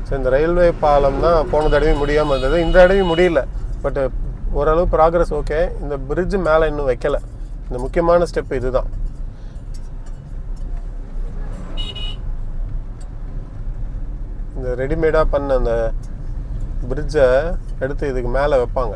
So இந்த railway பாலம் தான் போன தடவையும் முடியாமல் இருந்தது இந்த தடவையும் முடியல பட் ஓரளவு ப்ராக்ரஸ் ஓகே இந்த பிரிட்ஜ் மேலே இன்னும் வைக்கல இந்த முக்கியமான ஸ்டெப் இதுதான் இந்த ரெடிமேடாக பண்ண அந்த பிரிட்ஜை எடுத்து இதுக்கு மேலே வைப்பாங்க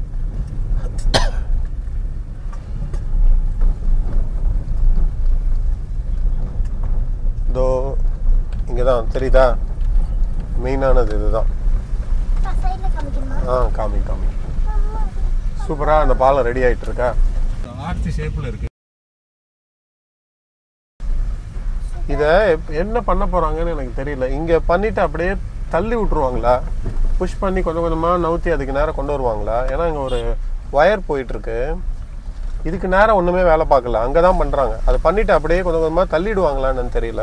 இதோ இங்கே தான் தெரியுதா மெயினானது இதுதான் சைடில் காமிக்கணுமா ஆ காமி காமி சூப்பராக அந்த பாலம் ரெடி ஆயிட்டு இருக்கா ஆர்ச்சி ஷேப்பில் இருக்கு இதை எப்- என்ன பண்ண போறாங்கன்னு எனக்கு தெரியல இங்க பண்ணிட்டு அப்படியே தள்ளி விட்டுருவாங்களா புஷ் பண்ணி கொஞ்சம் கொஞ்சமா நவுத்தி அதுக்கு நேரம் கொண்டு வருவாங்களா ஏன்னா இங்க ஒரு ஒயர் போயிட்டு இருக்கு இதுக்கு நேரம் ஒண்ணுமே வேலை பார்க்கல அங்கே தான் பண்றாங்க அதை பண்ணிட்டு அப்படியே கொஞ்சம் கொஞ்சமா தள்ளிடுவாங்களான்னு தெரியல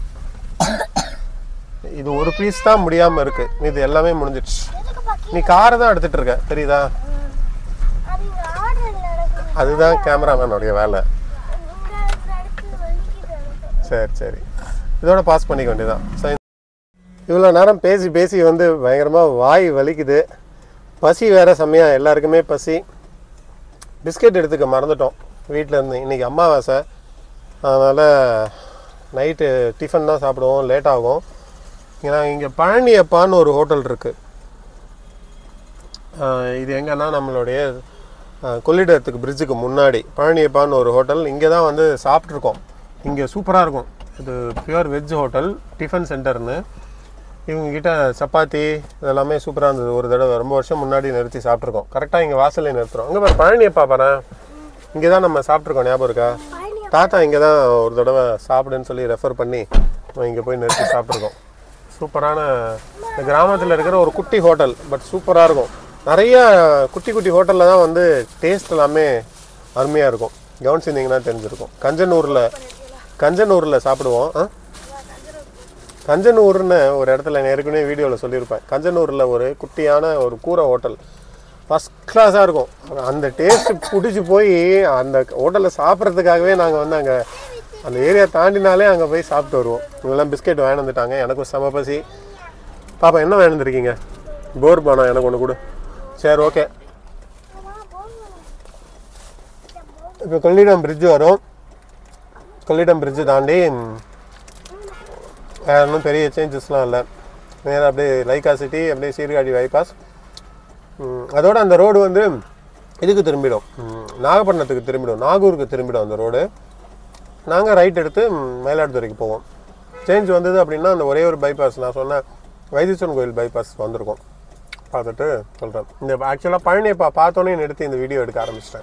இது ஒரு பீஸ் தான் முடியாம இருக்கு இது எல்லாமே முடிஞ்சிடுச்சு எதுக்கு பாக்கி நீ காரை தான் எடுத்துட்டு இருக்க தெரியுதா அது இங்க ஆர்டர் நடக்குது அதுதான் கேமராமேனுடைய வேலை இங்க இருக்கிற இடத்துல வலிக்குது எனக்கு. சரி சரி இதோட பாஸ் பண்ணிக்க வேண்டியதான் ஸோ இவ்வளோ நேரம் பேசி பேசி வந்து பயங்கரமாக வாய் வலிக்குது பசி வேற செம்மையா எல்லாருக்குமே பசி பிஸ்கெட் எடுத்துக்க மறந்துட்டோம் வீட்டில் இருந்து இன்றைக்கி அமாவாசை அதனால் நைட்டு டிஃபன் தான் சாப்பிடுவோம் லேட் ஆகும் ஏன்னா இங்கே பழனியப்பான்னு ஒரு ஹோட்டல் இருக்குது இது எங்கன்னா நம்மளுடைய ஆஹ், கொள்ளிடத்துக்கு பிரிட்ஜுக்கு முன்னாடி பழனியப்பான்னு ஒரு ஹோட்டல் இங்கே தான் வந்து சாப்பிட்ருக்கோம் இங்கே சூப்பராக இருக்கும் இது பியூர் வெஜ் ஹோட்டல் டிஃபன் சென்டர்னு இவங்ககிட்ட சப்பாத்தி இதெல்லாமே சூப்பராக இருந்தது ஒரு தடவை ரொம்ப வருஷம் முன்னாடி நிறுத்தி சாப்பிட்ருக்கோம் கரெக்டாக இங்கே வாசல்ல நிறுத்துறோம் அங்கே பாரு பழனியப்பா பாரு இங்கே தான் நம்ம சாப்பிட்ருக்கோம் ஞாபகம் இருக்கா பழனி தாத்தா இங்கே தான் ஒரு தடவை சாப்பிடுன்னு சொல்லி ரெஃபர் பண்ணி இங்கே போய் நிறுத்தி சாப்பிட்ருக்கோம் சூப்பரான இந்த கிராமத்தில் இருக்கிற ஒரு குட்டி ஹோட்டல் பட் சூப்பராக இருக்கும் நிறைய குட்டி குட்டி ஹோட்டலில் தான் வந்து டேஸ்ட் எல்லாமே அருமையாக இருக்கும் கவனிச்சிருந்தீங்கன்னா தெரிஞ்சிருக்கும் கஞ்சனூரில் கஞ்சனூரில் சாப்பிடுவோம் ஆ கஞ்சனூர்னு ஒரு இடத்துல நான் ஏற்கனவே வீடியோவில் சொல்லியிருப்பேன் கஞ்சனூரில் ஒரு குட்டியான ஒரு கூரை ஹோட்டல் ஃபஸ்ட் கிளாஸாக இருக்கும் அந்த டேஸ்ட் பிடிச்சி போய் அந்த ஹோட்டலில் சாப்பிட்றதுக்காகவே நாங்கள் வந்து அங்கே அந்த ஏரியா தாண்டினாலே அங்கே போய் சாப்பிட்டு வருவோம் இவங்கெல்லாம் பிஸ்கெட் வாங்கி வந்துட்டாங்க எனக்கும் செம பசி பாப்பா என்ன வாங்கி வந்துருக்கீங்க போர் பானா எனக்கு ஒன்று கொடு சரி ஓகே இப்போ கொள்ளிடம் பிரிட்ஜ் வரும் கொள்ளிடம் பிரிட்ஜு தாண்டி வேற ஒன்றும் பெரிய சேஞ்சஸ்லாம் இல்லை நேராக அப்படியே லைக்கா சிட்டி அப்படியே சீர்காழி பைபாஸ் ம், அதோட அந்த ரோடு வந்து இதுக்கு திரும்பிடும் ம், நாகப்பட்டினத்துக்கு திரும்பிடும் நாகூருக்கு திரும்பிடும் அந்த ரோடு நாங்கள் ரைட் எடுத்து ம், மயிலாடுதுறைக்கு போவோம் சேஞ்ச் வந்தது அப்படின்னா அந்த ஒரே ஒரு பைபாஸ் நான் சொன்ன வைத்தீஸ்வரன் கோயில் பைபாஸ் வந்திருக்கோம் பார்த்துட்டு சொல்கிறேன் இந்த ஆக்சுவலாக பழனியப்பா பார்த்தோன்னே நிறுத்தி இந்த வீடியோ எடுக்க ஆரம்பிச்சிட்டேன்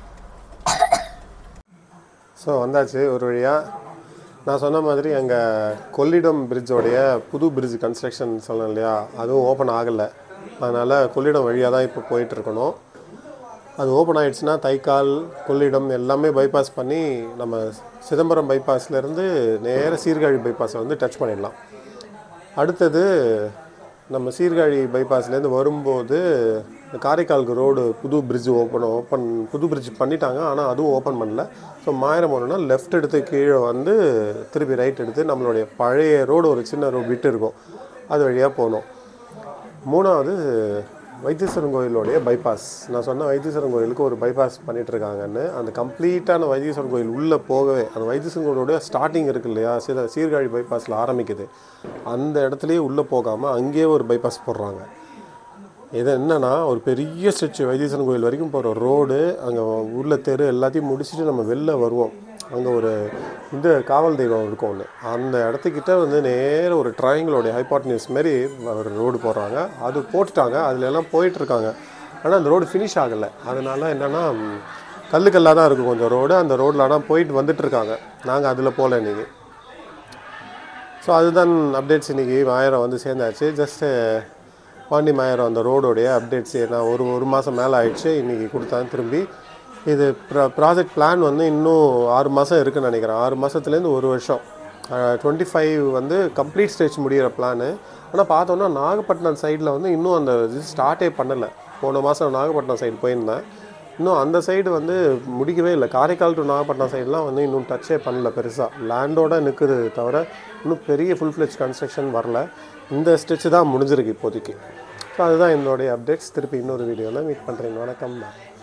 ஸோ வந்தாச்சு ஒரு வழியாக நான் சொன்ன மாதிரி அங்கே கொள்ளிடம் பிரிட்ஜோடைய புது பிரிட்ஜ் கன்ஸ்ட்ரக்ஷன் சொன்னேன் இல்லையா அதுவும் ஓப்பன் ஆகலை அதனால் கொள்ளிடம் வழியாக தான் இப்போ போயிட்டு இருக்கணும் அது ஓப்பன் ஆயிடுச்சுன்னா தைக்கால் கொள்ளிடம் எல்லாமே பைபாஸ் பண்ணி நம்ம சிதம்பரம் bypassல-இருந்து நேர சீர்காழி பைபாஸை வந்து டச் பண்ணிடலாம் அடுத்தது நம்ம சீர்காழி பைபாஸ்லேருந்து வரும்போது இந்த காரைக்காலுக்கு ரோடு புது பிரிட்ஜ் ஓப்பன் ஓப்பன் புது பிரிட்ஜ் பண்ணிட்டாங்க ஆனால் அதுவும் ஓப்பன் பண்ணல ஸோ மாயிரம் போனோம்னா லெஃப்ட் எடுத்து கீழே வந்து திருப்பி ரைட் எடுத்து நம்மளுடைய பழைய ரோடு ஒரு சின்ன ரோடு விட்டு இருக்கும் அது வழியாக போகணும் மூணாவது வைத்தீஸ்வரன் கோயிலுடைய பைபாஸ் நான் சொன்ன வைத்தீஸ்வரன் கோயிலுக்கு ஒரு பைபாஸ் பண்ணிட்டு இருக்காங்கன்னு அந்த கம்ப்ளீட்டான வைத்தீஸ்வரன் கோயில் உள்ளே போகவே அந்த வைத்தீஸ்வரன் கோயிலுடைய ஸ்டார்டிங் இருக்கு இல்லையா சீர சீர்காழி பைபாஸில் ஆரம்பிக்குது அந்த இடத்துலயே உள்ளே போகாமல் அங்கேயே ஒரு பைபாஸ் போடுறாங்க இது என்னன்னா ஒரு பெரிய ஸ்ட்ரெச் வைத்தீஸ்வரன் கோயில் வரைக்கும் போகிற ரோடு அங்கே உள்ள தெரு எல்லாத்தையும் முடிச்சுட்டு நம்ம வெளில வருவோம் அங்கே ஒரு இந்த காவல் தெய்வம் இருக்கும் ஒன்று அந்த இடத்துக்கிட்ட வந்து நேர ஒரு ட்ரையாங்கிளோடைய ஹைபாட்னியூஸ் மாரி ஒரு ரோடு போடுறாங்க அது போட்டுட்டாங்க அதுல எல்லாம் போயிட்டு இருக்காங்க ஆனால் அந்த ரோடு ஃபினிஷ் ஆகலை அதனால என்னென்னா கல்லு கல்லாக தான் இருக்கும் கொஞ்சம் ரோடு அந்த ரோட்டில் ஆனால் போயிட்டு வந்துட்டு இருக்காங்க நாங்கள் அதில் போகல இன்னைக்கு ஸோ அதுதான் அப்டேட்ஸ் இன்றைக்கி மாயிரம் வந்து சேர்ந்தாச்சு ஜஸ்ட்டு பாண்டி மாயிரம் அந்த ரோடோடைய அப்டேட்ஸ் நான் ஒரு ஒரு மாதம் மேலே ஆயிடுச்சு இன்றைக்கி கொடுத்தாங்க திரும்பி இது ப்ரா ப்ராஜெக்ட் பிளான் வந்து இன்னும் ஆறு மாதம் இருக்குன்னு நினைக்கிறேன் ஆறு மாதத்துலேருந்து ஒரு வருஷம் டுவெண்ட்டி ஃபைவ் வந்து கம்ப்ளீட் ஸ்டேஜ் முடிகிற பிளானு ஆனால் பார்த்தோன்னா நாகப்பட்டினம் சைடில் வந்து இன்னும் அந்த இது ஸ்டார்ட்டே பண்ணலை போன மாதம் நாகப்பட்டினம் சைடு போயிருந்தேன் இன்னும் அந்த சைடு வந்து முடிக்கவே இல்லை காரைக்கால் டு நாகப்பட்டினம் சைடுலாம் வந்து இன்னும் டச்சே பண்ணல பெருசாக லேண்டோட நிற்குது தவிர இன்னும் பெரிய ஃபுல் ஃப்ளெஜ் கன்ஸ்ட்ரக்ஷன் வரல இந்த ஸ்டெச்சு தான் முடிஞ்சிருக்கு இப்போதைக்கு ஸோ அதுதான் என்னுடைய அப்டேட்ஸ் திருப்பி இன்னொரு வீடியோவில் மீட் பண்ணுறேன் வணக்கம் bye.